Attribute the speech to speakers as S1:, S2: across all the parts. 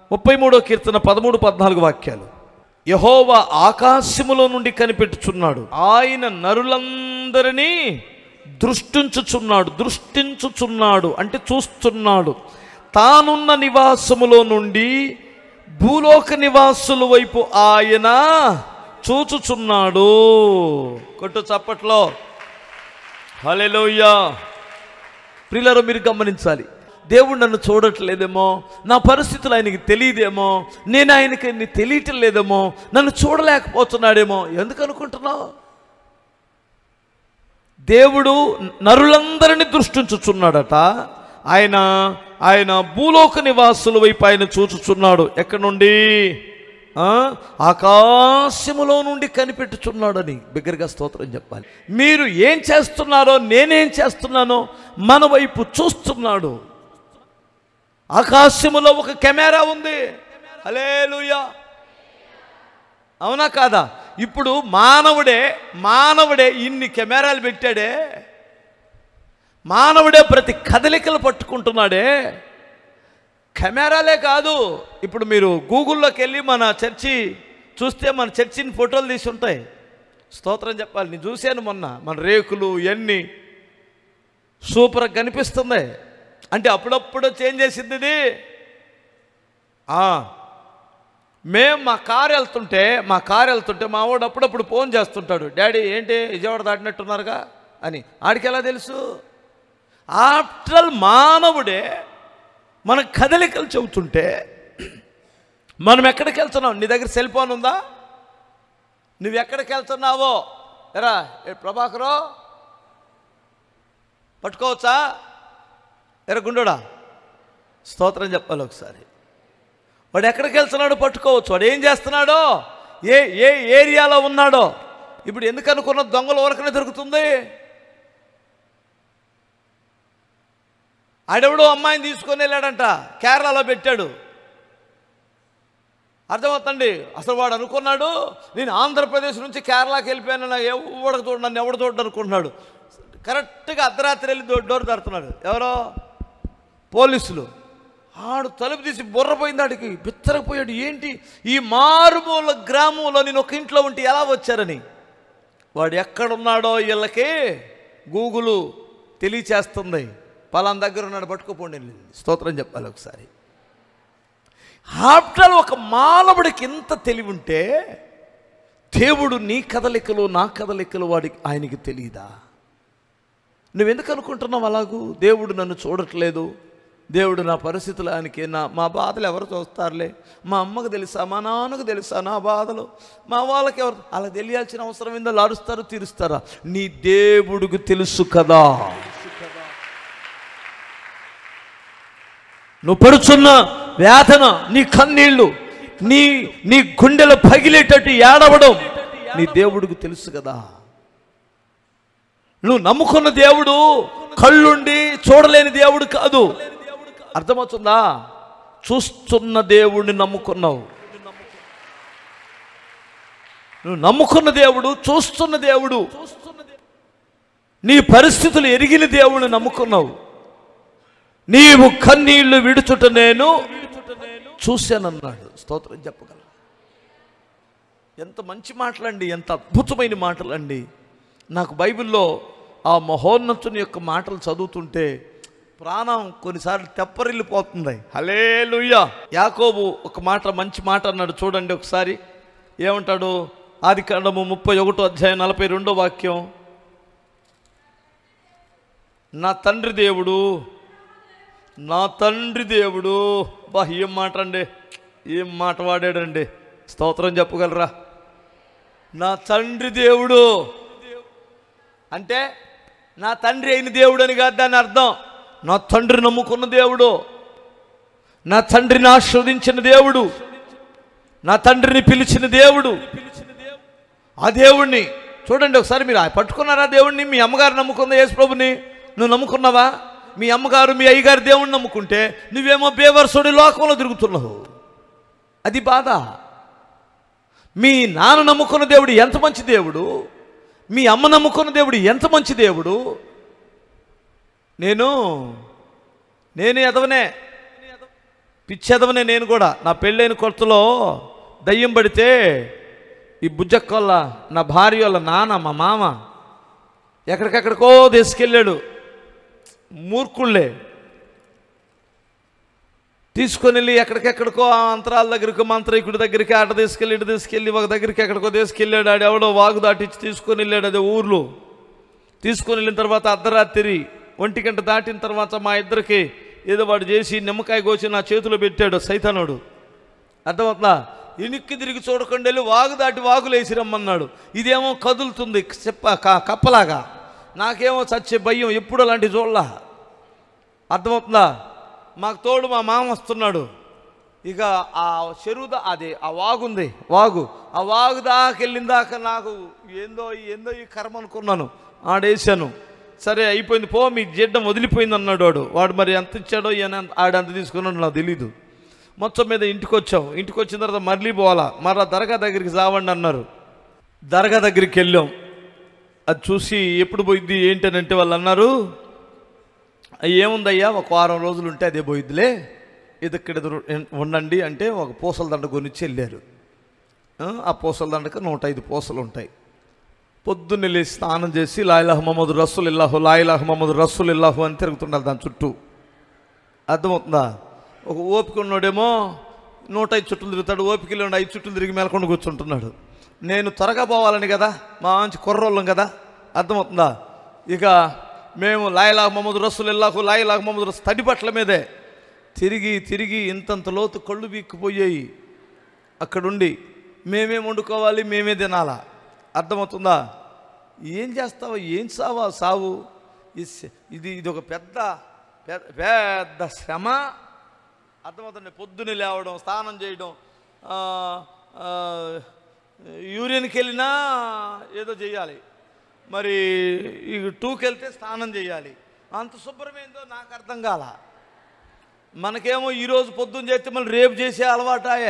S1: ముప్పై మూడో కీర్తన పదమూడు పద్నాలుగు వాక్యాలు యహోవా ఆకాశములో నుండి కనిపెట్టుచున్నాడు ఆయన నరులందరినీ దృష్టించుచున్నాడు దృష్టించుచున్నాడు అంటే చూస్తున్నాడు తానున్న నివాసములో నుండి భూలోక నివాసుల వైపు ఆయన చూచుచున్నాడు కొట్టు చప్పట్లో హల్లెలూయా ప్రియులారా మీరు గమనించాలి దేవుడు నన్ను చూడట్లేదేమో నా పరిస్థితులు ఆయనకి తెలియదేమో నేను ఆయనకి అన్ని తెలియటం లేదేమో నన్ను చూడలేకపోతున్నాడేమో ఎందుకు అనుకుంటున్నావు దేవుడు నరులందరినీ దృష్టించుచున్నాడట ఆయన ఆయన భూలోక నివాసుల వైపు ఆయన చూచుచున్నాడు ఎక్కడి నుండి ఆ? ఆకాశములో నుండి కనిపెట్టుచున్నాడని బిగ్గరగా స్తోత్రం చెప్పాలి మీరు ఏం చేస్తున్నారో నేనేం చేస్తున్నానో మన వైపు చూస్తున్నాడు ఆకాశములో ఒక కెమెరా ఉంది హలేలుయా అవునా కాదా ఇప్పుడు మానవుడే మానవుడే ఇన్ని కెమెరాలు పెట్టాడే మానవుడే ప్రతి కదలికలు పట్టుకుంటున్నాడే కెమెరాలే కాదు ఇప్పుడు మీరు గూగుల్లోకి వెళ్ళి మన చర్చి చూస్తే మన చర్చిని ఫోటోలు తీసి ఉంటాయి స్తోత్రం చెప్పాలి నేను చూశాను మొన్న మన రేకులు ఇవన్నీ సూపర్గా కనిపిస్తుంది అంటే అప్పుడప్పుడు చేంజ్ చేసింది ఇది ఆ, మేము మా కారు వెళ్తుంటే మా కారు వెళ్తుంటే మా వాడు అప్పుడప్పుడు ఫోన్ చేస్తుంటాడు డాడీ ఏంటి విజయవాడ దాటినట్టున్నారుగా అని ఆడికి ఎలా తెలుసు ఆఫ్టర్ ఆల్ మానవుడే మన కదలికలు చెబుతుంటే మనం ఎక్కడికి వెళ్తున్నాం నీ దగ్గర సెల్ ఫోన్ ఉందా నువ్వు ఎక్కడికి వెళ్తున్నావో ఎరా ఏ ప్రభాకరో పట్టుకోవచ్చా ఎరా గుండోడా స్తోత్రం చెప్పాలి ఒకసారి వాడు ఎక్కడికి వెళ్తున్నాడో పట్టుకోవచ్చు వాడు ఏం చేస్తున్నాడో ఏ ఏ ఏరియాలో ఉన్నాడో ఇప్పుడు ఎందుకు అనుకున్న దొంగల వరకునే దొరుకుతుంది ఆడెవడో అమ్మాయిని తీసుకొని వెళ్ళాడంట కేరళలో పెట్టాడు అర్థమవుతండి అసలు వాడు అనుకున్నాడు నేను ఆంధ్రప్రదేశ్ నుంచి కేరళకి వెళ్ళిపోయాను నా ఎవడకు చూడు నన్ను ఎవడు చూడు అనుకుంటున్నాడు కరెక్ట్గా అర్ధరాత్రి వెళ్ళి డో- డోర్ తడుతున్నాడు ఎవరో పోలీసులు ఆడు తలుపు తీసి బుర్రపోయింది ఆడికి బిత్తరపోయాడు ఏంటి ఈ మారుమూల గ్రామంలో నేను ఒక ఇంట్లో ఉంటే ఎలా వచ్చారని వాడు ఎక్కడున్నాడో వీళ్ళకి గూగులు తెలియచేస్తుంది పలానా దగ్గర ఉన్నాడు పట్టుకోపోండి స్తోత్రం చెప్పాలి ఒకసారి ఆఫ్టర్ ఒక మానవుడికి ఎంత తెలివి ఉంటే దేవుడు నీ కదలికలు నా కదలికలు వాడికి ఆయనకి తెలియదా నువ్వెందుకు అనుకుంటున్నావు అలాగూ దేవుడు నన్ను చూడట్లేదు దేవుడు నా పరిస్థితులు ఆయనకి నా మా బాధలు ఎవరు చూస్తారులే మా అమ్మకు తెలుసా మా నాన్నకు తెలుసా నా బాధలు మా వాళ్ళకి ఎవరు అలా తెలియాల్సిన అవసరం ఏందో లారుస్తారు తీరుస్తారా నీ దేవుడికి తెలుసు కదా నువ్వు పడుచున్న వేదన నీ కన్నీళ్ళు నీ నీ గుండెలు పగిలేటట్టు ఏడవడం నీ దేవుడికి తెలుసు కదా నువ్వు నమ్ముకున్న దేవుడు కళ్ళుండి చూడలేని దేవుడు కాదు అర్థమవుతుందా చూస్తున్న దేవుడిని నమ్ముకున్నావు నువ్వు నమ్ముకున్న దేవుడు చూస్తున్న దేవుడు నీ పరిస్థితులు ఎరిగిన దేవుడిని నమ్ముకున్నావు నీవు కన్నీళ్లు విడుచుట నేను చూశానన్నాడు స్తోత్రం చెప్పగలరు ఎంత మంచి మాటలండి ఎంత అద్భుతమైన మాటలండి నాకు బైబిల్లో ఆ మహోన్నతుని యొక్క మాటలు చదువుతుంటే ప్రాణం కొన్నిసార్లు తెప్పరిల్లిపోతుంది హలే యాకోబు ఒక మాట మంచి మాట అన్నాడు చూడండి ఒకసారి ఏమంటాడు ఆది కాండము ముప్పై ఒకటో అధ్యాయం నలభై రెండో వాక్యం నా తండ్రి దేవుడు నా తండ్రి దేవుడు బా ఏం మాట అండి ఏం మాట వాడాడండి స్తోత్రం చెప్పగలరా నా తండ్రి దేవుడు అంటే నా తండ్రి అయిన దేవుడు అని కాదు దాని అర్థం నా తండ్రి నమ్ముకున్న దేవుడు నా తండ్రిని ఆస్వాదించిన దేవుడు నా తండ్రిని పిలిచిన దేవుడు ఆ దేవుణ్ణి చూడండి ఒకసారి మీరు ఆ పట్టుకున్నారా దేవుణ్ణి మీ అమ్మగారు నమ్ముకుందా యేసు ప్రభుని నువ్వు నమ్ముకున్నావా మీ అమ్మగారు మీ అయ్యగారు దేవుణ్ణి నమ్ముకుంటే నువ్వేమో బేవర్సుడి లోకంలో తిరుగుతున్నావు అది బాధ మీ నాన్న నమ్ముకున్న దేవుడు ఎంత మంచి దేవుడు మీ అమ్మ నమ్ముకున్న దేవుడు ఎంత మంచి దేవుడు నేను నేను ఎదవనే పిచ్చేదవనే నేను కూడా నా పెళ్ళైన కొత్తలో దయ్యం పడితే ఈ బుజ్జక్కొల్ల నా భార్య వాళ్ళ నాన్న మా మామ ఎక్కడికెక్కడికో తీసుకెళ్ళాడు మూర్ఖుళ్ళే తీసుకొని వెళ్ళి ఎక్కడికెక్కడికో ఆ అంతరాల దగ్గరికి మంత్రికుడి దగ్గరికి ఆట తీసుకెళ్ళి ఇటు తీసుకెళ్ళి ఒక దగ్గరికి ఎక్కడికో తీసుకెళ్ళాడు ఆడు ఎవడో వాగు దాటించి తీసుకొని వెళ్ళాడు అదే ఊర్లో తీసుకొని వెళ్ళిన తర్వాత అర్ధరాత్రి ఒంటి గంట దాటిన తర్వాత మా ఇద్దరికి ఏదో వాడు చేసి నిమ్మకాయ కోసి నా చేతిలో పెట్టాడు సైతానుడు అర్థమవుతుందా ఇనిక్కి తిరిగి చూడకుండా వెళ్ళి వాగు దాటి వాగులు వేసి రమ్మన్నాడు ఇదేమో కదులుతుంది చెప్ప క- కప్పలాగా నాకేమో చచ్చే భయం ఎప్పుడు అలాంటి చూడలా అర్థమవుతుందా మాకు తోడు మా మామ వస్తున్నాడు ఇక ఆ చెరువు దా అది ఆ వాగుంది వాగు ఆ వాగు దాకా వెళ్ళిన దాకా నాకు ఏందో ఏందో ఈ కర్మ అనుకున్నాను ఆడేసాను సరే అయిపోయింది పో మీ జిడ్డం వదిలిపోయింది అన్నాడు వాడు వాడు మరి ఎంత ఇచ్చాడో ఈయన ఎంత- ఆడు ఎంత తీసుకున్నాడో నాకు తెలీదు మొత్తం మీద ఇంటికి వచ్చాం ఇంటికి వచ్చిన తర్వాత మళ్ళీ పోవాలా మరలా దర్గా దగ్గరికి సావండి అన్నారు దర్గా దగ్గరికి వెళ్ళాం అది చూసి ఎప్పుడు పోయిద్ది ఏంటనంటే వాళ్ళు అన్నారు ఏముందయ్యా ఒక వారం రోజులు ఉంటే అదే పోయిద్దిలే ఇది ఇక్కడ ఎదురు ఉండండి అంటే ఒక పూసల దండ కొనిచ్చి వెళ్ళారు ఆ, ఆ పూసల దండకు నూట ఐదు పూసలు ఉంటాయి పొద్దున్నే లేచి స్నానం చేసి లాయిలాహ్ మహమ్మద్ రస్సుల్ ఇల్లాహు లాయిలాహ్ మహమ్మద్ రస్సుల్ ఇల్లాహు అని తిరుగుతుండాలి దాని చుట్టూ అర్థమవుతుందా ఒక ఓపిక ఉన్నోడేమో నూట ఐదు చుట్టూ తిరుగుతాడు ఓపిక లేని ఐదు చుట్టూ తిరిగి మేలకుండా కూర్చుంటున్నాడు నేను త్వరగా పోవాలని కదా మా మంచి కుర్రోళ్ళం కదా అర్థమవుతుందా ఇక మేము లాయలాగ్ మహమ్మద్ రస్సులు ఇల్లాకు లాయలాగ్ మహమ్మద్ రస్సు తడిపట్ల మీదే తిరిగి తిరిగి ఇంతంత లోతు కళ్ళు బీక్కుపోయాయి అక్కడుండి మేమేం వండుకోవాలి మేమే తినాలా అర్థమవుతుందా ఏం చేస్తావా ఏం సావా సావు ఇది స- ఇది ఇది ఒక పెద్ద పెద్ద పెద్ద శ్రమ అర్థమవుతుంది పొద్దున్నే లేవడం స్నానం చేయడం ఆ, ఆ, యూరిన్కి వెళ్ళినా ఏదో చేయాలి మరి ఈ టూకి వెళ్తే స్నానం చేయాలి అంత శుభ్రమేందో నాకు అర్థం కాల మనకేమో ఈరోజు పొద్దున్న చేస్తే మళ్ళీ రేపు చేసే అలవాటాయే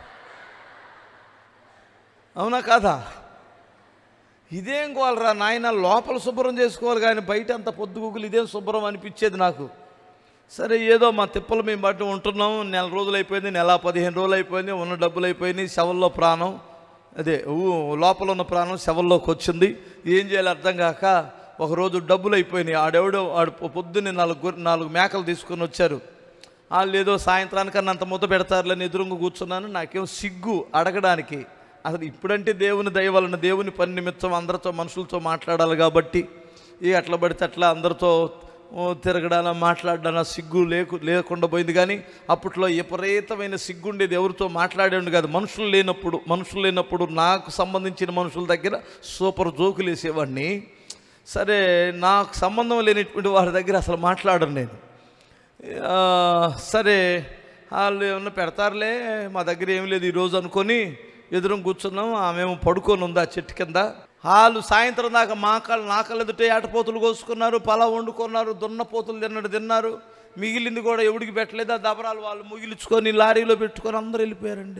S1: అవునా కాదా ఇదేం కోవాలరా నాయన లోపల శుభ్రం చేసుకోవాలి కానీ బయట అంత పొద్దుగుకులు ఇదేం శుభ్రం అనిపించేది నాకు సరే ఏదో మా తిప్పలు మేము బట్టి ఉంటున్నాం నెల రోజులు అయిపోయింది నెల పదిహేను రోజులు అయిపోయింది ఉన్న డబ్బులు అయిపోయినాయి శవల్లో ప్రాణం అదే ఊ- లోపల ఉన్న ప్రాణం శవల్లోకి వచ్చింది ఏం చేయాలి అర్థం కాక ఒకరోజు డబ్బులు అయిపోయినాయి ఆడెవడో ఆడు పొ- పొద్దున్నే నాలుగు గొర్రె- నాలుగు మేకలు తీసుకొని వచ్చారు వాళ్ళు ఏదో సాయంత్రానికన్నా అంత ముద్ద పెడతారులేని ఎదురుగా కూర్చున్నాను నాకేం సిగ్గు అడగడానికి అసలు ఇప్పుడంటే దేవుని దయ వలన దేవుని పని నిమిత్తం అందరితో మనుషులతో మాట్లాడాలి కాబట్టి ఈ అట్లా పడితే అట్లా అందరితో ఓ, తిరగడాన మాట్లాడాన సిగ్గు లేకు లేకుండా పోయింది కానీ అప్పట్లో విపరీతమైన సిగ్గుండేది ఎవరితో మాట్లాడేవాడు కాదు మనుషులు లేనప్పుడు మనుషులు లేనప్పుడు నాకు సంబంధించిన మనుషుల దగ్గర సూపర్ జోకులు వేసేవాడిని సరే నాకు సంబంధం లేనటువంటి వారి దగ్గర అసలు మాట్లాడను నేను ఆ, సరే వాళ్ళు ఏమన్నా పెడతారులే మా దగ్గర ఏం లేదు ఈరోజు అనుకొని ఎదురు కూర్చున్నాం ఆమెమో పడుకొని ఉంది ఆ చెట్టు కింద వాళ్ళు సాయంత్రం దాకా మా కాళ్ళు నా కళ్ళు ఎదుటే ఏటపోతులు కోసుకున్నారు పలా వండుకున్నారు దున్నపోతులు తిన్నట్టు తిన్నారు మిగిలింది కూడా ఎవడికి పెట్టలేదు ఆ దబరాలు వాళ్ళు ముగిలించుకొని లారీలో పెట్టుకొని అందరూ వెళ్ళిపోయారండి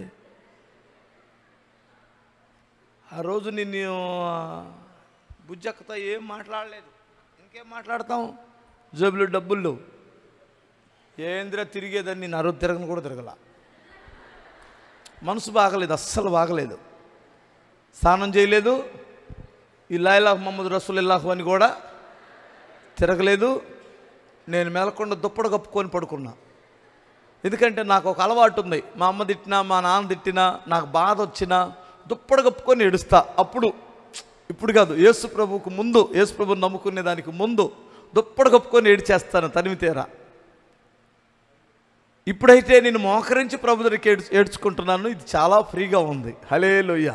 S1: ఆ రోజు నిన్ను బుజ్జక్కతో ఏం మాట్లాడలేదు ఇంకేం మాట్లాడతాం జేబులో డబ్బులు లేవు ఏంద్ర తిరిగేదని నేను అరవై తిరగను కూడా తిరగల మనసు బాగలేదు అస్సలు బాగలేదు స్నానం చేయలేదు ఈ లాయిలాహ్ మహమ్మద్ రసూలిల్లాహు అని కూడా తిరగలేదు నేను మెలకుండా దుప్పడు కప్పుకొని పడుకున్నా ఎందుకంటే నాకు ఒక అలవాటు ఉంది మా అమ్మ తిట్టినా మా నాన్న తిట్టినా నాకు బాధ వచ్చినా దుప్పడు కప్పుకొని ఏడుస్తా అప్పుడు ఇప్పుడు కాదు యేసు ప్రభువుకు ముందు యేసు ప్రభుని నమ్ముకునే దానికి ముందు దుప్పడు కప్పుకొని ఏడ్చేస్తాను తనివి తీరా ఇప్పుడైతే నేను మోకరించి ప్రభు దగ్గరికి ఏడ్చు ఏడ్చుకుంటున్నాను ఇది చాలా ఫ్రీగా ఉంది హలే లోయ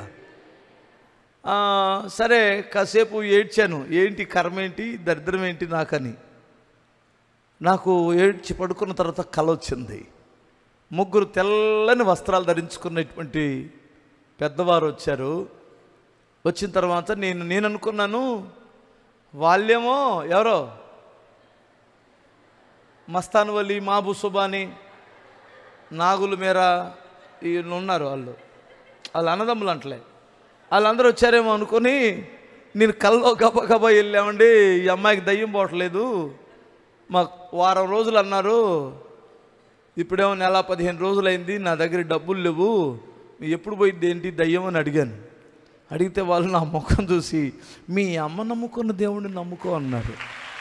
S1: సరే కాసేపు ఏడ్చాను ఏంటి కర్మ ఏంటి దరిద్రం ఏంటి నాకని నాకు ఏడ్చి పడుకున్న తర్వాత కల వచ్చింది ముగ్గురు తెల్లని వస్త్రాలు ధరించుకున్నటువంటి పెద్దవారు వచ్చారు వచ్చిన తర్వాత నేను నేను అనుకున్నాను వాళ్ళేమో ఎవరో మస్తాన్ వలి మాబు సుబాని నాగులు మేర వీళ్ళు ఉన్నారు వాళ్ళు వాళ్ళు అన్నదమ్ములు అంటలే వాళ్ళందరూ వచ్చారేమో అనుకొని నేను కల్లో గబ గబ వెళ్ళామండి ఈ అమ్మాయికి దయ్యం పోవట్లేదు మాకు వారం రోజులు అన్నారు ఇప్పుడేమో నెల పదిహేను రోజులైంది నా దగ్గర డబ్బులు లేవు ఎప్పుడు పోయింది ఏంటి దయ్యం అని అడిగాను అడిగితే వాళ్ళు నా ముఖం చూసి మీ అమ్మ నమ్ముకున్న దేవుడిని నమ్ముకో అన్నారు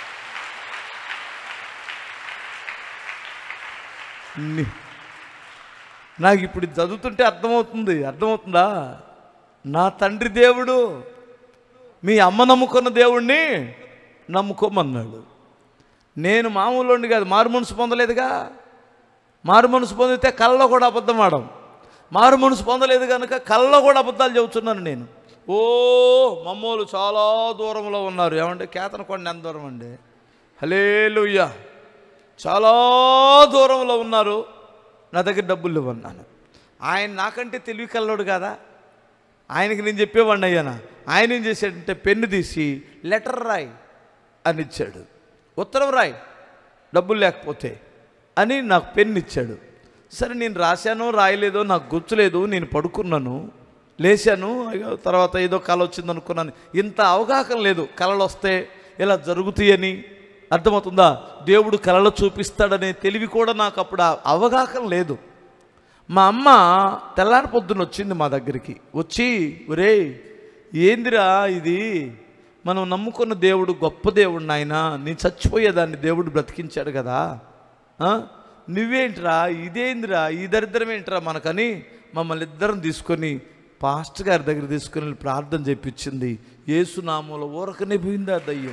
S1: ని- నాకు ఇప్పుడు ఇది చదువుతుంటే అర్థమవుతుంది అర్థమవుతుందా నా తండ్రి దేవుడు మీ అమ్మ నమ్ముకున్న దేవుణ్ణి నమ్ముకోమన్నాడు నేను మామూలు కాదు మారు మనసు పొందలేదుగా మారు మనసు పొందితే కళ్ళలో కూడా అబద్ధం ఆడం మారు మనసు పొందలేదు కనుక కళ్ళలో కూడా అబద్ధాలు చెబుతున్నాను నేను ఓ మమ్మోలు చాలా దూరంలో ఉన్నారు ఏమంటే కేతనకొండ ఎంత దూరం అండి హలేలుయ్యా చాలా దూరంలో ఉన్నారు నా దగ్గర డబ్బులు ఇవ్వన్నాను ఆయన నాకంటే తెలివి కల్లోడు కదా ఆయనకి నేను చెప్పేవాడిని అయ్యానా ఆయన ఏం చేశాడంటే పెన్ను తీసి లెటర్ రాయి అని ఇచ్చాడు ఉత్తరం రాయి డబ్బులు లేకపోతే అని నాకు పెన్ను ఇచ్చాడు సరే నేను రాశానో రాయలేదో నాకు గుర్తులేదు నేను పడుకున్నాను లేచాను అయ్యో తర్వాత ఏదో కళ వచ్చింది అనుకున్నాను ఇంత అవగాహన లేదు కళలు వస్తే ఇలా జరుగుతాయని అర్థమవుతుందా దేవుడు కళలు చూపిస్తాడనే తెలివి కూడా నాకు అప్పుడు ఆ అవగాహన లేదు మా అమ్మ తెల్లారి పొద్దున వచ్చింది మా దగ్గరికి వచ్చి ఒరే ఏందిరా ఇది మనం నమ్ముకున్న దేవుడు గొప్ప దేవుడు నాయన నేను చచ్చిపోయేదాన్ని దేవుడు బ్రతికించాడు కదా ఆ? నువ్వేంట్రా ఇదేందిరా ఈ దరిద్రం ఏంట్రా మనకని మమ్మల్ని ఇద్దరం తీసుకొని పాస్టర్ గారి దగ్గర తీసుకొని వెళ్ళి ప్రార్థన చేపించింది ఏసునామంలో ఊరకనే పోయింది ఆ దయ్యం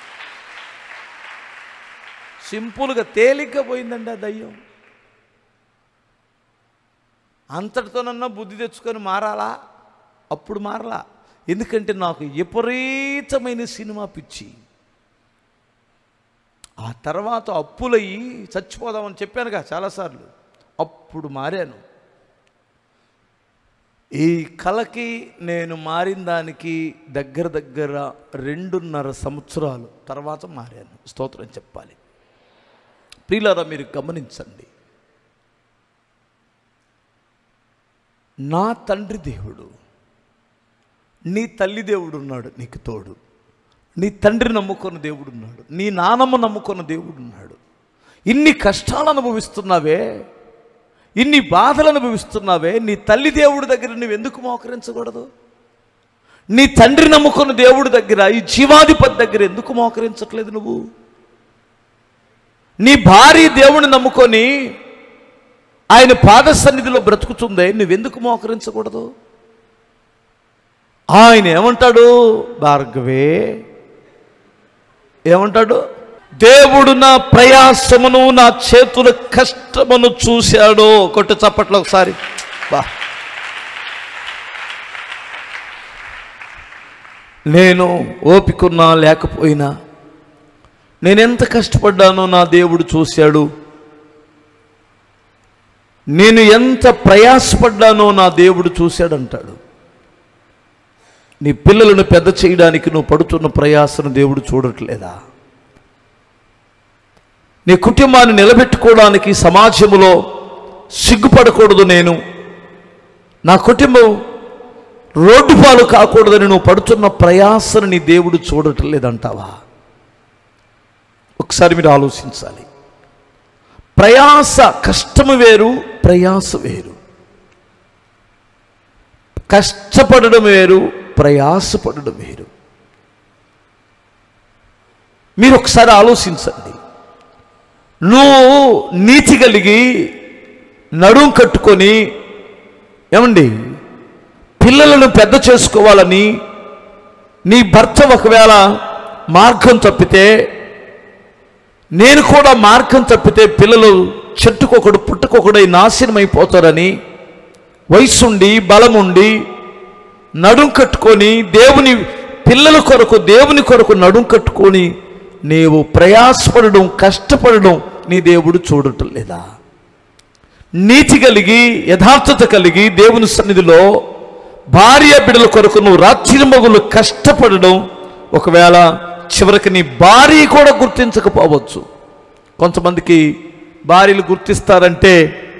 S1: సింపుల్గా తేలిగ్గా పోయిందండి ఆ దయ్యం అంతటితోనన్నా బుద్ధి తెచ్చుకొని మారాలా అప్పుడు మారలా ఎందుకంటే నాకు విపరీతమైన సినిమా పిచ్చి ఆ తర్వాత అప్పులయ్యి చచ్చిపోదామని చెప్పానుగా చాలాసార్లు అప్పుడు మారాను ఈ కళకి నేను మారిన దానికి దగ్గర దగ్గర రెండున్నర సంవత్సరాలు తర్వాత మారాను స్తోత్రం చెప్పాలి ప్రియులారా మీరు గమనించండి నా తండ్రి దేవుడు నీ తల్లి దేవుడు ఉన్నాడు నీకు తోడు నీ తండ్రి నమ్ముకున్న దేవుడు ఉన్నాడు నీ నానమ్మ నమ్ముకున్న దేవుడు ఉన్నాడు ఇన్ని కష్టాలు అనుభవిస్తున్నావే ఇన్ని బాధలు అనుభవిస్తున్నావే నీ తల్లి దేవుడి దగ్గర నువ్వు ఎందుకు మోకరించకూడదు నీ తండ్రి నమ్ముకున్న దేవుడి దగ్గర ఈ జీవాధిపతి దగ్గర ఎందుకు మోకరించట్లేదు నువ్వు నీ భార్య దేవుని నమ్ముకొని ఆయన పాద సన్నిధిలో బ్రతుకుతుందే నువ్వెందుకు మోకరించకూడదు ఆయన ఏమంటాడు భార్గవే ఏమంటాడు దేవుడు నా ప్రయాసమును నా చేతుల కష్టమును చూశాడు కొట్టు చప్పట్లో ఒకసారి బా నేను ఓపికన్నా లేకపోయినా నేనెంత కష్టపడ్డానో నా దేవుడు చూశాడు నేను ఎంత ప్రయాసపడ్డానో నా దేవుడు చూశాడంటాడు నీ పిల్లలను పెద్ద చేయడానికి నువ్వు పడుతున్న ప్రయాసను దేవుడు చూడట్లేదా నీ కుటుంబాన్ని నిలబెట్టుకోవడానికి సమాజంలో సిగ్గుపడకూడదు నేను నా కుటుంబం రోడ్డు పాలు కాకూడదని నువ్వు పడుతున్న ప్రయాసను నీ దేవుడు చూడటం లేదంటావా ఒకసారి మీరు ఆలోచించాలి ప్రయాస కష్టము వేరు ప్రయాస వేరు కష్టపడడం వేరు ప్రయాసపడడం వేరు మీరు ఒకసారి ఆలోచించండి నువ్వు నీతి కలిగి నడుం కట్టుకొని ఏమండి పిల్లలను పెద్ద చేసుకోవాలని నీ భర్త ఒకవేళ మార్గం తప్పితే నేను కూడా మార్గం తప్పితే పిల్లలు చెట్టుకొకడు పుట్టుకొకడై నాశనం అయిపోతారని వయసుండి బలముండి నడుం కట్టుకొని దేవుని పిల్లల కొరకు దేవుని కొరకు నడుం కట్టుకొని నీవు ప్రయాసపడడం కష్టపడడం నీ దేవుడు చూడటం లేదా నీతి కలిగి యథార్థత కలిగి దేవుని సన్నిధిలో భార్య బిడ్డల కొరకు నువ్వు రాత్రిమగులు కష్టపడడం ఒకవేళ చివరికి నీ భార్య కూడా గుర్తించకపోవచ్చు కొంతమందికి భార్యలు గుర్తిస్తారంటే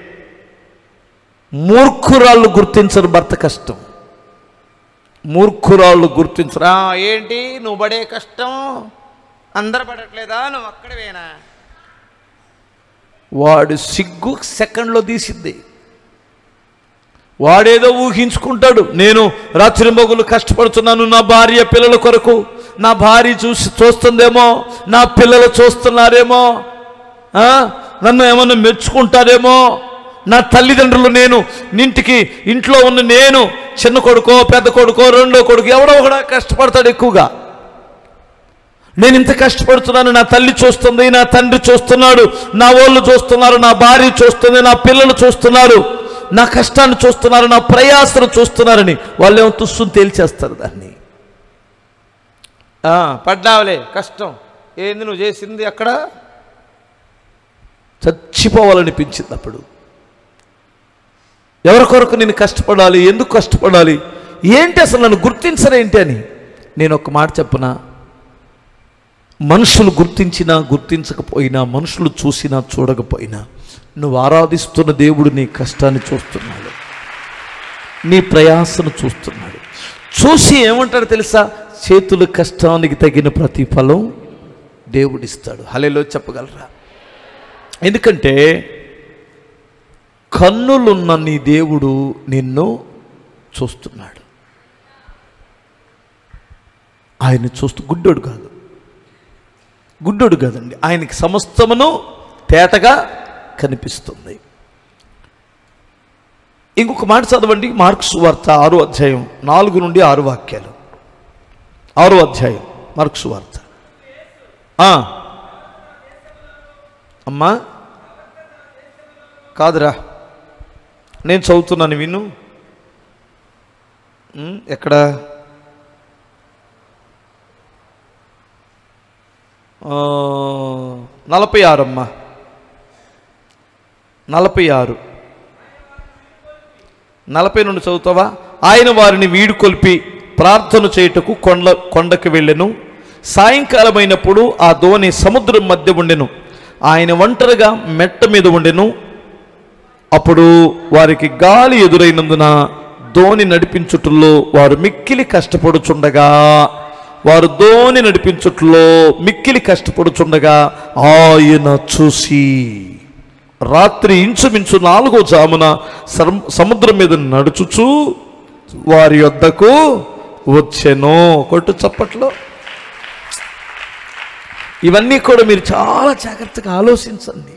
S1: మూర్ఖురాళ్ళు గుర్తించరు భర్త కష్టం మూర్ఖురాళ్ళు గుర్తించరా ఏంటి నువ్వు పడే కష్టం అందరు పడట్లేదా నువ్వు అక్కడవేనా వాడు సిగ్గు సెకండ్లో తీసింది వాడేదో ఊహించుకుంటాడు నేను రాత్రి మొగులు కష్టపడుతున్నాను నా భార్య పిల్లల కొరకు నా భార్య చూసి చూస్తుందేమో నా పిల్లలు చూస్తున్నారేమో ఆ? నన్ను ఏమన్నా మెచ్చుకుంటారేమో నా తల్లిదండ్రులు నేను ఇంటికి ఇంట్లో ఉన్న నేను చిన్న కొడుకో పెద్ద కొడుకో రెండో కొడుకు ఎవడో ఒకడా కష్టపడతాడు ఎక్కువగా నేను ఇంత కష్టపడుతున్నాను నా తల్లి చూస్తుంది నా తండ్రి చూస్తున్నాడు నా వాళ్ళు చూస్తున్నారు నా భార్య చూస్తుంది నా పిల్లలు చూస్తున్నారు నా కష్టాన్ని చూస్తున్నారు నా ప్రయాసను చూస్తున్నారని వాళ్ళు ఏమో తుస్సుని తేల్చేస్తారు దాన్ని ఆ, పడ్డావులే కష్టం ఏంది నువ్వు చేసింది అక్కడ చచ్చిపోవాలనిపించింది అప్పుడు ఎవరి కొరకు నేను కష్టపడాలి ఎందుకు కష్టపడాలి ఏంటి అసలు నన్ను గుర్తించరేంటి అని నేను ఒక మాట చెప్పనా మనుషులు గుర్తించినా గుర్తించకపోయినా మనుషులు చూసినా చూడకపోయినా నువ్వు ఆరాధిస్తున్న దేవుడు నీ కష్టాన్ని చూస్తున్నాడు నీ ప్రయాసను చూస్తున్నాడు చూసి ఏమంటాడు తెలుసా చేతుల కష్టానికి తగిన ప్రతిఫలం దేవుడిస్తాడు హలేలో చెప్పగలరా ఎందుకంటే కన్నులున్న నీ దేవుడు నిన్ను చూస్తున్నాడు ఆయన చూస్తూ గుడ్డోడు కాదు గుడ్డోడు కాదండి ఆయనకి సమస్తమును తేటగా కనిపిస్తుంది ఇంకొక మాట చదవండి మార్క్స్ వార్త ఆరో అధ్యాయం నాలుగు నుండి ఆరు వాక్యాలు ఆరో అధ్యాయం మార్క్స్ వార్త ఆ. అమ్మా కాదురా నేను చదువుతున్నాను విను ఉమ్, ఎక్కడ ఆ, నలభై ఆరు అమ్మా నలభై ఆరు నలభై నుండి చదువుతావా ఆయన వారిని వీడుకొల్పి ప్రార్థన చేయుటకు కొండ కొండకు వెళ్ళెను సాయంకాలమైనప్పుడు ఆ ధోని సముద్రం మధ్య ఉండెను ఆయన ఒంటరిగా మెట్ట మీద ఉండెను అప్పుడు వారికి గాలి ఎదురైనందున ధోని నడిపించుటలో వారు మిక్కిలి కష్టపడుచుండగా వారు ధోని నడిపించుటలో మిక్కిలి కష్టపడుచుండగా ఆయన చూసి రాత్రి ఇంచుమించు నాలుగో జామున సరం- సముద్రం మీద నడుచుచు వారి యొద్దకు వచ్చెను కొట్టు చప్పట్లో ఇవన్నీ కూడా మీరు చాలా జాగ్రత్తగా ఆలోచించండి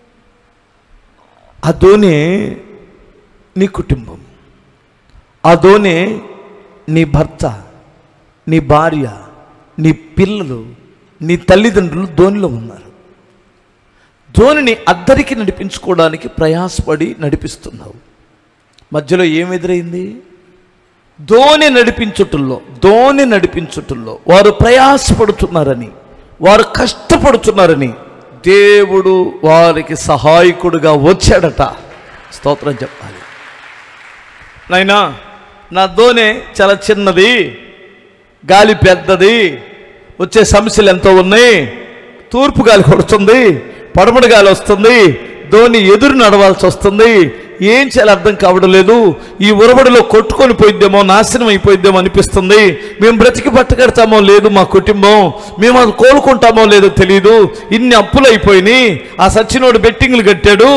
S1: అదోనే నీ కుటుంబం అదోనే నీ భర్త నీ భార్య నీ పిల్లలు నీ తల్లిదండ్రులు ధోనిలో ఉన్నారు ధోనిని అద్దరికి నడిపించుకోవడానికి ప్రయాసపడి నడిపిస్తున్నావు మధ్యలో ఏం ఎదురైంది ధోని నడిపించుటల్లో ధోని నడిపించుటల్లో వారు ప్రయాసపడుతున్నారని వారు కష్టపడుతున్నారని దేవుడు వారికి సహాయకుడుగా వచ్చాడట స్తోత్రం చెప్పాలి నాయనా నా ధోని చాలా చిన్నది గాలి పెద్దది వచ్చే సమస్యలు ఎంతో ఉన్నాయి తూర్పు గాలి కొడుతుంది పడమటి గాలి వస్తుంది ధోని ఎదురు నడవాల్సి వస్తుంది ఏం చేయాలి అర్థం కావడం లేదు ఈ ఉరబడిలో కొట్టుకొని పోయిద్దేమో నాశనం అయిపోయిద్దేమో అనిపిస్తుంది మేము బ్రతికి పట్టగడతామో లేదు మా కుటుంబం మేము అది కోలుకుంటామో లేదో తెలియదు ఇన్ని అప్పులు అయిపోయినాయి ఆ సచ్చినోడు బెట్టింగ్లు కట్టాడు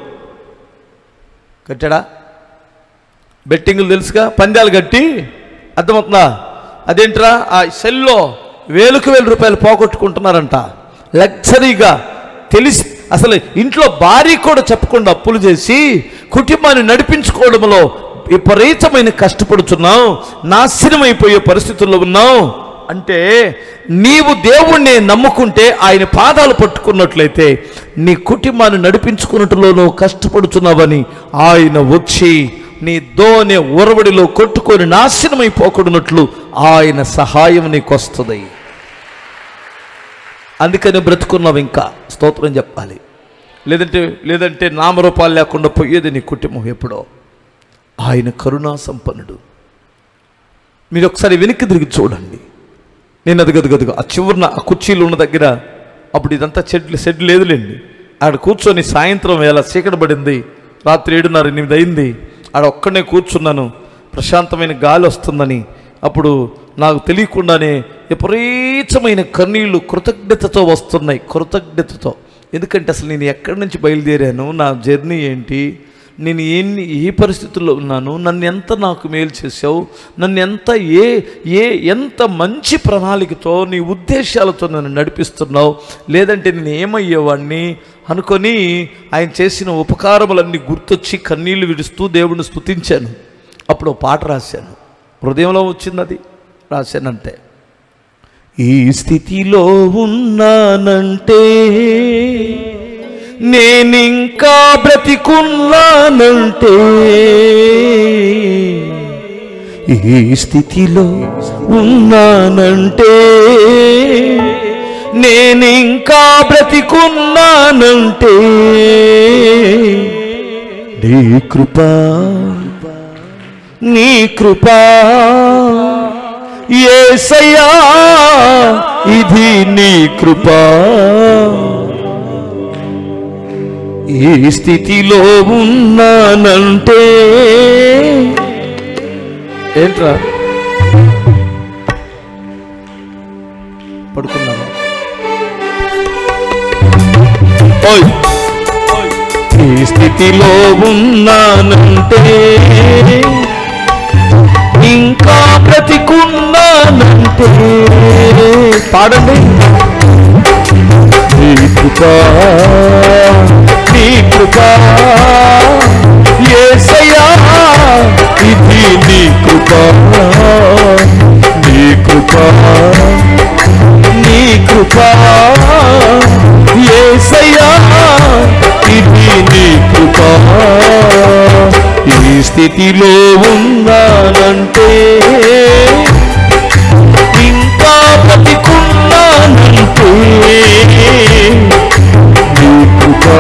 S1: కట్టాడా బెట్టింగ్లు తెలుసుగా పందాలు కట్టి అర్థమవుతుందా అదేంట్రా ఆ సెల్లో వేలకు వేల రూపాయలు పోగొట్టుకుంటున్నారంట లగ్జరీగా తెలిసి అసలు ఇంట్లో భార్య కూడా చెప్పకుండా అప్పులు చేసి కుటుంబాన్ని నడిపించుకోవడంలో విపరీతమైన కష్టపడుతున్నావు నాశనం అయిపోయే పరిస్థితుల్లో ఉన్నావు అంటే నీవు దేవుణ్ణి నమ్ముకుంటే ఆయన పాదాలు పట్టుకున్నట్లయితే నీ కుటుంబాన్ని నడిపించుకున్నట్టులో నువ్వు కష్టపడుతున్నావని ఆయన వచ్చి నీ దోనె ఉరవడిలో కొట్టుకొని నాశనమైపోకూడనట్లు ఆయన సహాయం నీకు వస్తుంది అందుకని బ్రతుకున్నావు ఇంకా స్తోత్రం చెప్పాలి లేదంటే లేదంటే నామరూపాలు లేకుండా పోయేది నీ కుటుంబం ఎప్పుడో ఆయన కరుణా సంపన్నుడు మీరు ఒకసారి వెనక్కి తిరిగి చూడండి నేను అది గదు గదుగు ఆ చివరిన ఆ కుర్చీలు ఉన్న దగ్గర అప్పుడు ఇదంతా చెడ్లు షెడ్ లేదులేండి ఆడ కూర్చొని సాయంత్రం వేళ చీకటి పడింది రాత్రి ఏడున్నర ఎనిమిది అయింది ఆడ ఒక్కడనే కూర్చున్నాను ప్రశాంతమైన గాలి వస్తుందని అప్పుడు నాకు తెలియకుండానే విపరీతమైన కన్నీళ్లు కృతజ్ఞతతో వస్తున్నాయి కృతజ్ఞతతో ఎందుకంటే అసలు నేను ఎక్కడి నుంచి బయలుదేరాను నా జర్నీ ఏంటి నేను ఎన్ని ఏ పరిస్థితుల్లో ఉన్నాను నన్ను ఎంత నాకు మేలు చేసావు నన్ను ఎంత ఏ ఏ ఎంత మంచి ప్రణాళికతో నీ ఉద్దేశాలతో నన్ను నడిపిస్తున్నావు లేదంటే నేను ఏమయ్యేవాడిని అనుకొని ఆయన చేసిన ఉపకారములన్నీ గుర్తొచ్చి కన్నీళ్లు విడుస్తూ దేవుడిని స్తుతించాను అప్పుడు ఓ పాట రాశాను హృదయంలో వచ్చింది అది రాశానంటే ఈ స్థితిలో ఉన్నానంటే నేనింకా బ్రతికున్నానంటే ఈ స్థితిలో ఉన్నానంటే నేనింకా బ్రతికున్నానంటే నీ కృపా నీ కృపా ఏసయ్యా ఇది నీ కృపా ఈ స్థితిలో ఉన్నానంటే ఏంట్రా పడుకున్నాను ఓయ్ ఈ స్థితిలో ఉన్నానంటే ఇంకా బ్రతికున్నానంటే పాడండి నీ కృపా నీ కృపా యేసయ్యా ఇది నీ కృపా నీ కృపా నీ కృపా యేసయ్యా ఇది నీ కృపా ఈ స్థితిలో ఉన్నానంటే ఇంకా బతికున్నానంటే నీ కృపా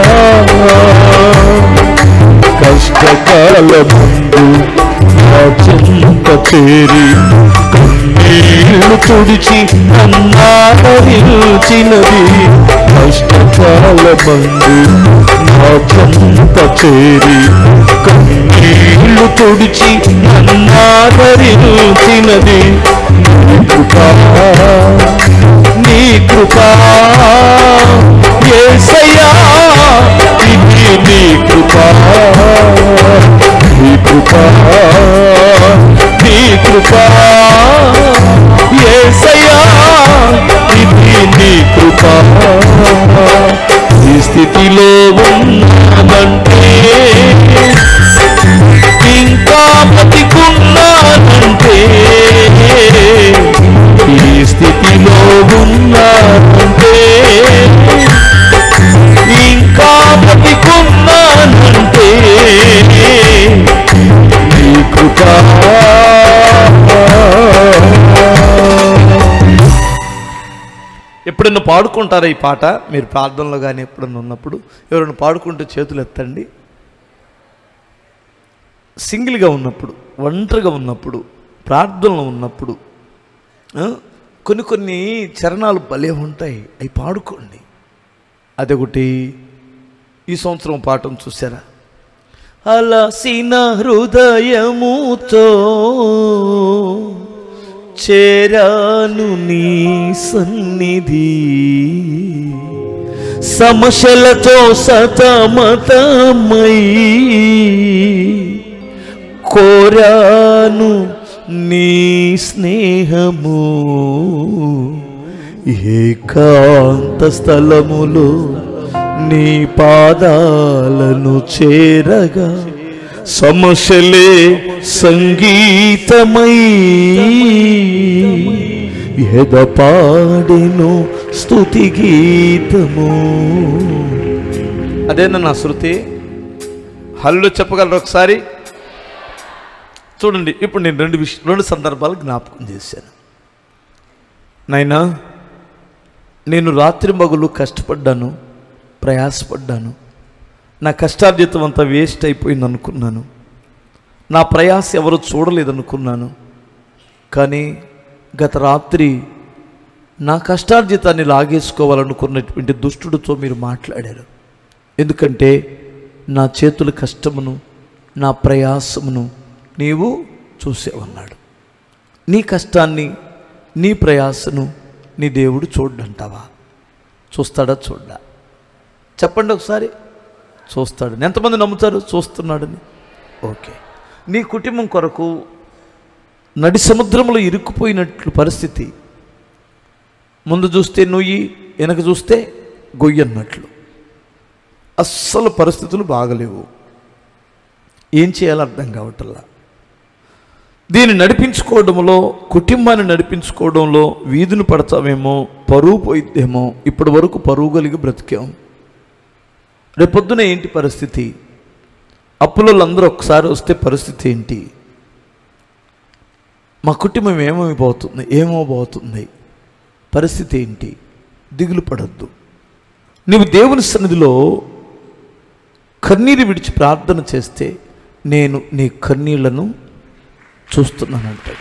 S1: కష్టకాల ముందు నా చెంత చేరి కన్నీళ్లు తుడిచి నన్నాదరించినది కష్టకాల మందు నా చెంత చేరి కన్నీళ్లు తుడిచి నన్నాదరించినది నీ కృపా నీ కృపా యేసయ్యా ఇది నీ కృపా నీ కృపా నీ కృపా యేసయ్యా ఇది నీ కృపా ఈ స్థితిలో ఉన్నానంటే ఇంకా బతికున్నానంటే ఈ స్థితిలో ఉన్నానంటే ఇంకా బతికున్నానంటే నీ కృపా ఎప్పుడన్నా పాడుకుంటారా ఈ పాట మీరు ప్రార్థనలో కానీ ఎప్పుడన్నా ఉన్నప్పుడు ఎవరైనా పాడుకుంటూ చేతులు ఎత్తండి సింగిల్గా ఉన్నప్పుడు ఒంటరిగా ఉన్నప్పుడు ప్రార్థనలో ఉన్నప్పుడు ఆ, కొన్ని కొన్ని చరణాలు భలే ఉంటాయి అవి పాడుకోండి అదొకటి ఈ సంవత్సరం పాఠం చూసారా అలసిన హృదయముతో చేరాను నీ సన్నిధి సమస్యలతో సతమతమై కోరాను నీ స్నేహము ఏకాంత స్థలములో నీ పాదాలను చేరగా సమస్యలే సంగీతమై ఎదపాడెను స్తుతి గీతము అదేనా నా శృతి హల్లు చెప్పగలరు ఒకసారి చూడండి ఇప్పుడు నేను రెండు విష రెండు సందర్భాలు జ్ఞాపకం చేశాను నాయనా నేను రాత్రి మగులు కష్టపడ్డాను ప్రయాసపడ్డాను నా కష్టార్జితం అంతా వేస్ట్ అయిపోయింది అనుకున్నాను నా ప్రయాస ఎవరు చూడలేదనుకున్నాను కానీ గత రాత్రి నా కష్టార్జితాన్ని లాగేసుకోవాలనుకున్నటువంటి దుష్టుడితో మీరు మాట్లాడారు ఎందుకంటే నా చేతుల కష్టమును నా ప్రయాసమును నీవు చూసేవన్నాడు నీ కష్టాన్ని నీ ప్రయాసను నీ దేవుడు చూడంటావా చూస్తాడా చూడ్డా చెప్పండి ఒకసారి చూస్తాడని ఎంతమంది నమ్ముతారు చూస్తున్నాడని ఓకే నీ కుటుంబం కొరకు నడి సముద్రంలో ఇరుక్కుపోయినట్లు పరిస్థితి ముందు చూస్తే నుయ్యి వెనక చూస్తే గొయ్యి అన్నట్లు అస్సలు పరిస్థితులు బాగలేవు ఏం చేయాలో అర్థం కావటల్లా దీన్ని నడిపించుకోవడంలో కుటుంబాన్ని నడిపించుకోవడంలో వీధులు పడతామేమో పరువు పోయిద్దేమో ఇప్పటి వరకు పరువు కలిగి బ్రతికాం రేపొద్దున ఏంటి పరిస్థితి అప్పులలో అందరూ ఒకసారి వస్తే పరిస్థితి ఏంటి మా కుటుంబం ఏమైపోతుంది ఏమోబోతుంది పరిస్థితి ఏంటి దిగులు పడద్దు నీవు దేవుని సన్నిధిలో కన్నీరు విడిచి ప్రార్థన చేస్తే నేను నీ కన్నీళ్లను చూస్తున్నానంటాడు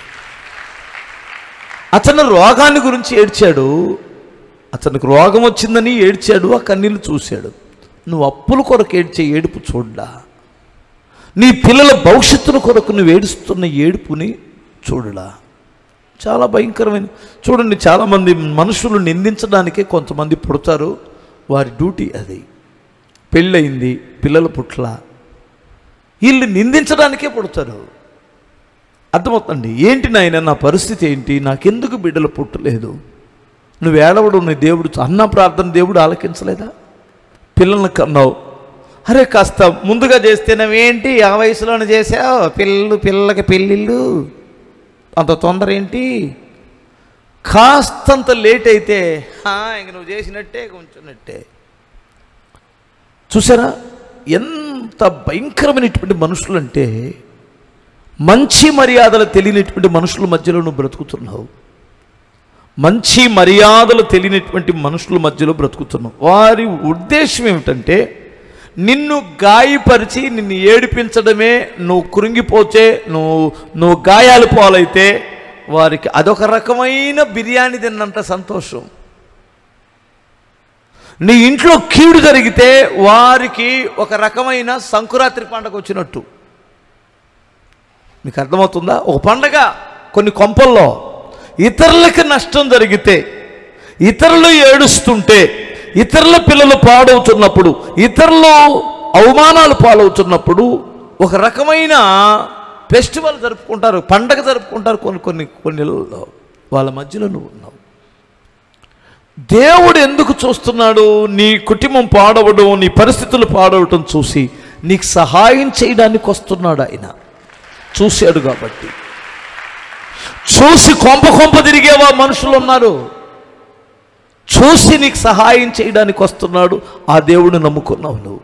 S1: అతను రోగాన్ని గురించి ఏడ్చాడు అతనికి రోగం వచ్చిందని ఏడ్చాడు ఆ కన్నీళ్ళు చూశాడు నువ్వు అప్పుల కొరకు ఏడ్చే ఏడుపు చూడ్డా నీ పిల్లల భవిష్యత్తుల కొరకు నువ్వు ఏడుస్తున్న ఏడుపుని చూడలా చాలా భయంకరమైన చూడండి చాలామంది మనుషులు నిందించడానికే కొంతమంది పుడతారు వారి డ్యూటీ అది పెళ్ళయింది పిల్లల పుట్ల వీళ్ళు నిందించడానికే పుడతారు అర్థమవుతుంది ఏంటి నాయన నా పరిస్థితి ఏంటి నాకెందుకు బిడ్డలు పుట్టలేదు నువ్వు ఏడవడు నీ దేవుడు అన్న ప్రార్థన దేవుడు ఆలకించలేదా పిల్లల్ని కన్నావు అరే కాస్త ముందుగా చేస్తే నువ్వేంటి ఆ వయసులోనే చేసావు పిల్లలు పిల్లలకి పెళ్ళిళ్ళు అంత తొందర ఏంటి కాస్తంత లేట్ అయితే "హా, ఇంక నువ్వు చేసినట్టే కొంచెన్నట్టే చూసారా ఎంత భయంకరమైనటువంటి మనుషులు అంటే మంచి మర్యాదలు తెలియనటువంటి మనుషుల మధ్యలో నువ్వు బ్రతుకుతున్నావు మంచి మర్యాదలు తెలియనటువంటి మనుషుల మధ్యలో బ్రతుకుతున్నావు వారి ఉద్దేశం ఏమిటంటే నిన్ను గాయపరిచి నిన్ను ఏడిపించడమే నువ్వు కృంగిపోతే నువ్వు నువ్వు గాయాలు పాలైతే వారికి అదొక రకమైన బిర్యానీ తిన్నంత సంతోషం నీ ఇంట్లో కీడు జరిగితే వారికి ఒక రకమైన సంకురాత్రి పండగ వచ్చినట్టు మీకు అర్థమవుతుందా ఒక పండగ కొన్ని కొంపల్లో ఇతరులకి నష్టం జరిగితే ఇతరులు ఏడుస్తుంటే ఇతరుల పిల్లలు పాడవుతున్నప్పుడు ఇతరులు అవమానాలు పాలవుతున్నప్పుడు ఒక రకమైన ఫెస్టివల్ జరుపుకుంటారు పండగ జరుపుకుంటారు కొన్ని కొన్ని కొన్ని ఇళ్ళల్లో వాళ్ళ మధ్యలో నువ్వు ఉన్నావు దేవుడు ఎందుకు చూస్తున్నాడు నీ కుటుంబం పాడవడం నీ పరిస్థితులు పాడవటం చూసి నీకు సహాయం చేయడానికి వస్తున్నాడు ఆయన చూశాడు కాబట్టి చూసి కొంప కొంప తిరిగేవా మనుషులు ఉన్నారు చూసి నీకు సహాయం చేయడానికి వస్తున్నాడు ఆ దేవుడు నమ్ముకున్నావు నువ్వు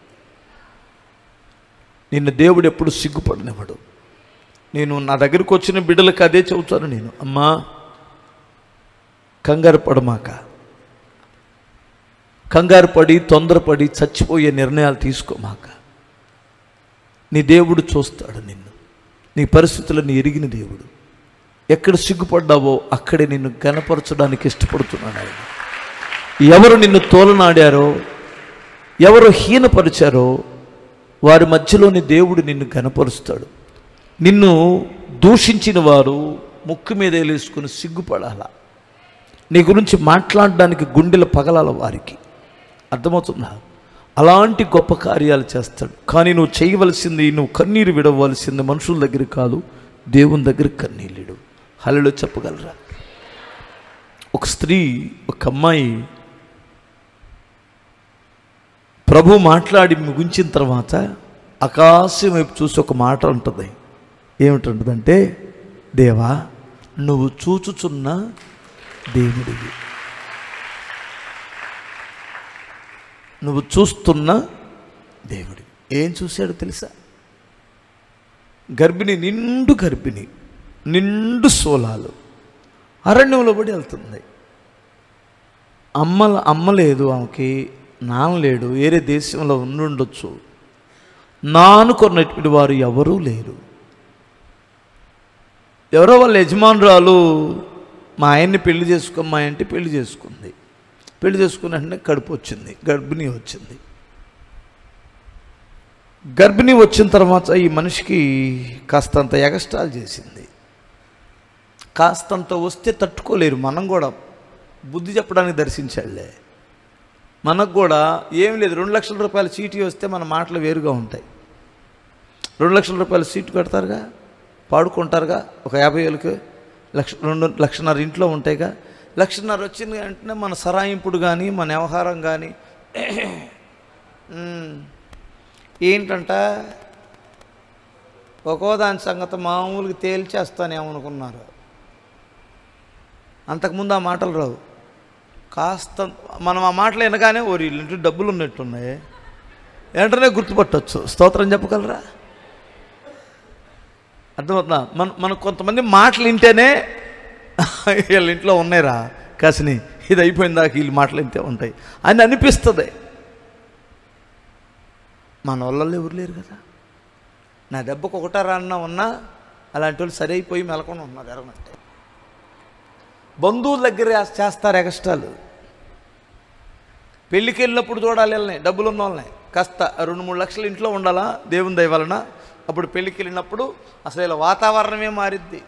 S1: నిన్ను దేవుడు ఎప్పుడు సిగ్గుపడినవాడు నేను నా దగ్గరికి వచ్చిన బిడ్డలకు అదే చెబుతాను నేను అమ్మా కంగారు పడమాక కంగారు పడి తొందరపడి చచ్చిపోయే నిర్ణయాలు తీసుకోమాక నీ దేవుడు చూస్తాడు నిన్ను నీ పరిస్థితులను ఎరిగిన దేవుడు ఎక్కడ సిగ్గుపడ్డావో అక్కడే నిన్ను గనపరచడానికి ఇష్టపడుతున్నాడు ఆయన ఎవరు నిన్ను తోలనాడారో ఎవరు హీనపరిచారో వారి మధ్యలోని దేవుడు నిన్ను గనపరుస్తాడు నిన్ను దూషించిన వారు ముక్కు మీద వేలేసుకుని సిగ్గుపడాలా నీ గురించి మాట్లాడడానికి గుండెల పగలాల వారికి అర్థమవుతుందా అలాంటి గొప్ప కార్యాలు చేస్తాడు కానీ నువ్వు చేయవలసింది నువ్వు కన్నీరు విడవలసింది మనుషుల దగ్గర కాదు దేవుని దగ్గర కన్నీళ్ళిడు హలలో చెప్పగలరా ఒక స్త్రీ ఒక అమ్మాయి ప్రభు మాట్లాడి ముగించిన తర్వాత ఆకాశం వైపు చూసి ఒక మాట ఉంటుంది ఏమిటంటుందంటే దేవా నువ్వు చూచుచున్న దేవుడివి నువ్వు చూస్తున్న దేవుడి ఏం చూశాడు తెలుసా గర్భిణి నిండు గర్భిణి నిండు సోలాలు అరణ్యంలో పడి వెళ్తుంది అమ్మ అమ్మ లేదు ఆమెకి నాన్న లేడు వేరే దేశంలో ఉండి ఉండొచ్చు నానుకున్నటువంటి వారు ఎవరూ లేరు ఎవరో వాళ్ళ యజమానురాలు మా ఆయన్ని పెళ్లి చేసుకోమ్మా అంటే పెళ్లి చేసుకుంది పెళ్లి చేసుకున్న వెంటనే కడుపు వచ్చింది గర్భిణి వచ్చింది గర్భిణి వచ్చిన తర్వాత ఈ మనిషికి కాస్తంత ఎగస్ట్రాలు చేసింది కాస్తంత వస్తే తట్టుకోలేరు మనం కూడా బుద్ధి చెప్పడానికి దర్శించాడులే మనకు కూడా ఏం లేదు రెండు లక్షల రూపాయల చీటీ వస్తే మన మాటలు వేరుగా ఉంటాయి రెండు లక్షల రూపాయల సీటు కడతారుగా పాడుకుంటారుగా ఒక యాభై వేలకు లక్ష రెండు లక్షన్నర ఇంట్లో ఉంటాయిగా లక్షన్నర వచ్చింది వెంటనే మన సరాయింపుడు కానీ మన వ్యవహారం కానీ ఉమ్, ఏంటంట ఒక్కో దాని సంగతి మామూలుగా తేల్చేస్తానేమనుకున్నారు అంతకుముందు ఆ మాటలు రావు కాస్త మనం ఆ మాటలు వినగానే ఓ వీళ్ళంటే డబ్బులు ఉన్నట్టున్నాయి వెంటనే గుర్తుపట్టవచ్చు స్తోత్రం చెప్పగలరా అర్థమవుతుందా మన మన కొంతమంది మాటలు వింటేనే వీళ్ళ ఇంట్లో ఉన్నాయిరా కాసిని ఇది అయిపోయిన దాకా వీళ్ళు మాటలు వింటే ఉంటాయి అని అనిపిస్తుంది మన వాళ్ళల్లో ఎవరు లేరు కదా నా దెబ్బకు ఒకటారా అన్న ఉన్నా అలాంటి వాళ్ళు సరి అయిపోయి మెలకొని ఉన్నారు ఎరగనట్టే బంధువుల దగ్గర చేస్తారు ఎగస్ట్రాలు పెళ్ళికి వెళ్ళినప్పుడు చూడాలి వాళ్ళని డబ్బులు ఉన్న వాళ్ళని కాస్త రెండు మూడు లక్షలు ఇంట్లో ఉండాలా దేవుని దయ వలన అప్పుడు పెళ్ళికి వెళ్ళినప్పుడు అసలు ఇలా వాతావరణమే మారిద్ది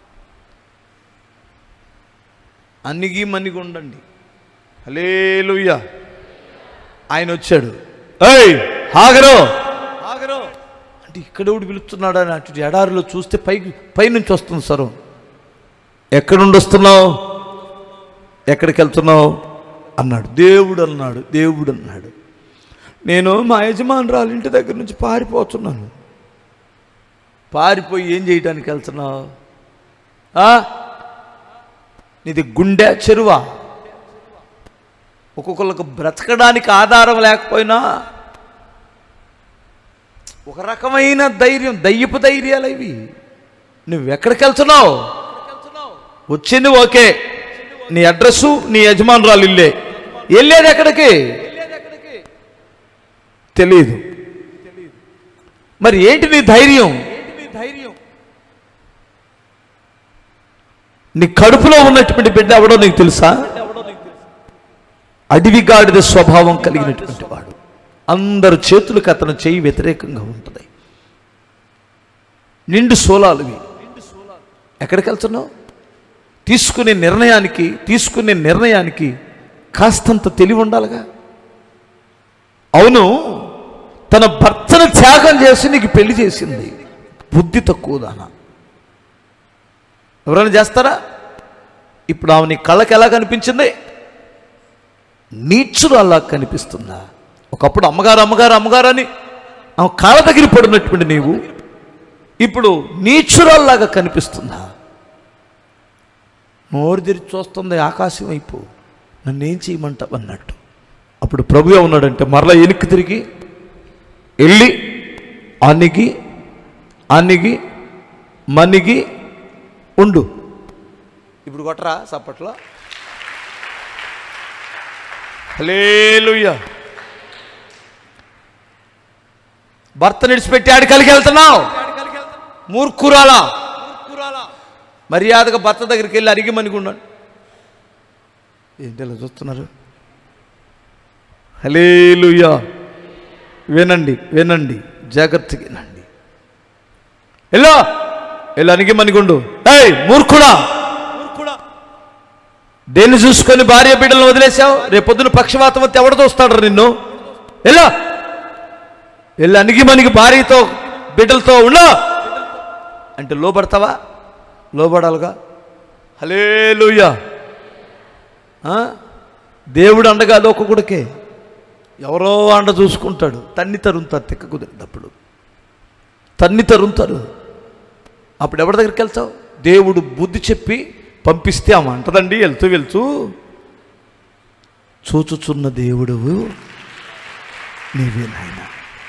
S1: అన్నిగి మన్నిగి ఉండండి హలేలుయ్య ఆయన వచ్చాడు ఏయ్ హాగరో హాగరో అంటే ఇక్కడ ఎవడు పిలుస్తున్నాడు అని అటు ఎడారిలో చూస్తే పైకి పైనుంచి వస్తుంది సరం ఎక్కడుండి వస్తున్నావు ఎక్కడికి వెళ్తున్నావు అన్నాడు దేవుడు అన్నాడు దేవుడు అన్నాడు నేను మా యజమానురాలు ఇంటి దగ్గర నుంచి పారిపోతున్నాను పారిపోయి ఏం చేయడానికి వెళ్తున్నావు ఆ? నీది గుండె చెరువా ఒక్కొక్కరికి బ్రతకడానికి ఆధారం లేకపోయినా ఒక రకమైన ధైర్యం దయ్యపు ధైర్యాలు ఇవి నువ్వు ఎక్కడికి వెళ్తున్నావు వచ్చింది ఓకే నీ అడ్రస్సు నీ యజమానురాలు ఇల్లే వెళ్ళేది ఎక్కడికి తెలియదు మరి ఏంటి నీ ధైర్యం నీ కడుపులో ఉన్నటువంటి బిడ్డ ఎవడో నీకు తెలుసా అడవిగాడిద స్వభావం కలిగినటువంటి వాడు అందరు చేతులకు అతను చేయి వ్యతిరేకంగా ఉంటుంది నిండు సోలాలువి ఎక్కడికి వెళ్తున్నావు తీసుకునే నిర్ణయానికి తీసుకునే నిర్ణయానికి కాస్తంత తెలివి ఉండాలిగా అవును తన భర్తను త్యాగం చేసి నీకు పెళ్లి చేసింది బుద్ధి తక్కువ దానా ఎవరైనా చేస్తారా ఇప్పుడు ఆమె నీ కళ్ళకి ఎలా కనిపించింది నీచులు అలా కనిపిస్తుందా ఒకప్పుడు అమ్మగారు అమ్మగారు అమ్మగారు అని ఆమె కాళ్ళ దగ్గర పడినటువంటి నీవు ఇప్పుడు నీచురాల్లాగా కనిపిస్తుందా నోరు తెరిచి చూస్తుంది ఆకాశం వైపు నన్ను ఏం చేయమంటావు అన్నట్టు అప్పుడు ప్రభు ఏమన్నాడంటే మరలా వెనక్కి తిరిగి వెళ్ళి అనిగి అనిగి మనిగి ఉండు ఇప్పుడు కొట్టరా సప్పట్లో హలేలుయ్య భర్త నిడిచిపెట్టి ఆడి కలిగి వెళ్తున్నావు మూర్ఖురాలా మర్యాదగా భర్త దగ్గరికి వెళ్ళి అరిగి మనిగుండండి ఏంటి ఇలా చూస్తున్నారు హలేలుయ్యా వినండి వినండి జాగ్రత్తగా వినండి ఎల్లో వెళ్ళి అనిగి మనిగుండు ఏయ్ మూర్ఖుడా దేన్ని చూసుకొని భార్య బిడ్డలను వదిలేసావు రేపొద్దున పక్షవాతం వస్తే ఎవడు చూస్తాడు నిన్ను ఎలా వెళ్ళి అనిగి మనిగి భార్యతో బిడ్డలతో ఉండో అంటే లోబడతావా లోబడాలిగా హలేలుయ్యా ఆ? దేవుడు అండగా ఒక్కొక్కడికే ఎవరో అండ చూసుకుంటాడు తన్ని తరుంతారు తిక్క కుదిరినప్పుడు తన్ని తరుంతారు అప్పుడు ఎవరి దగ్గరికి వెళ్తావు దేవుడు బుద్ధి చెప్పి పంపిస్తే ఆమె అంటదండి వెళ్తూ వెళ్తూ చూచుచున్న దేవుడువు నీవే నాయన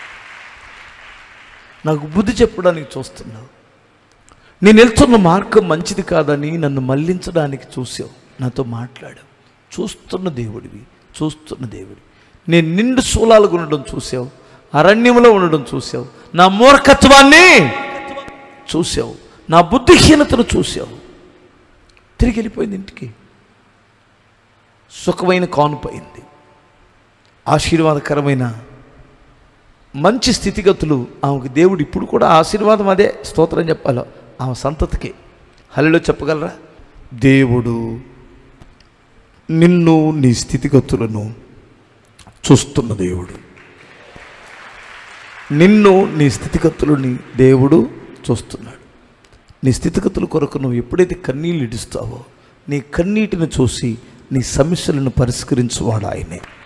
S1: నాకు బుద్ధి చెప్పడానికి చూస్తున్నావు నేను వెళ్తున్న మార్గం మంచిది కాదని నన్ను మళ్ళించడానికి చూసావు నాతో మాట్లాడావు చూస్తున్న దేవుడివి చూస్తున్న దేవుడి నేను నిండు శూలాలుగా ఉండడం చూసావు అరణ్యంలో ఉండడం చూసావు నా మూర్ఖత్వాన్ని చూసావు నా బుద్ధిహీనతను చూసావు తిరిగి వెళ్ళిపోయింది ఇంటికి సుఖమైన కానుపోయింది ఆశీర్వాదకరమైన మంచి స్థితిగతులు ఆమెకు దేవుడు ఇప్పుడు కూడా ఆశీర్వాదం అదే స్తోత్రం చెప్పాలో ఆమె సంతతికి హలిలో చెప్పగలరా దేవుడు నిన్ను నీ స్థితిగతులను చూస్తున్న దేవుడు నిన్ను నీ స్థితిగతులని దేవుడు చూస్తున్నాడు నీ స్థితిగతుల కొరకు నువ్వు ఎప్పుడైతే కన్నీళ్ళు ఇడుస్తావో నీ కన్నీటిని చూసి నీ సమస్యలను పరిష్కరించువాడు ఆయనే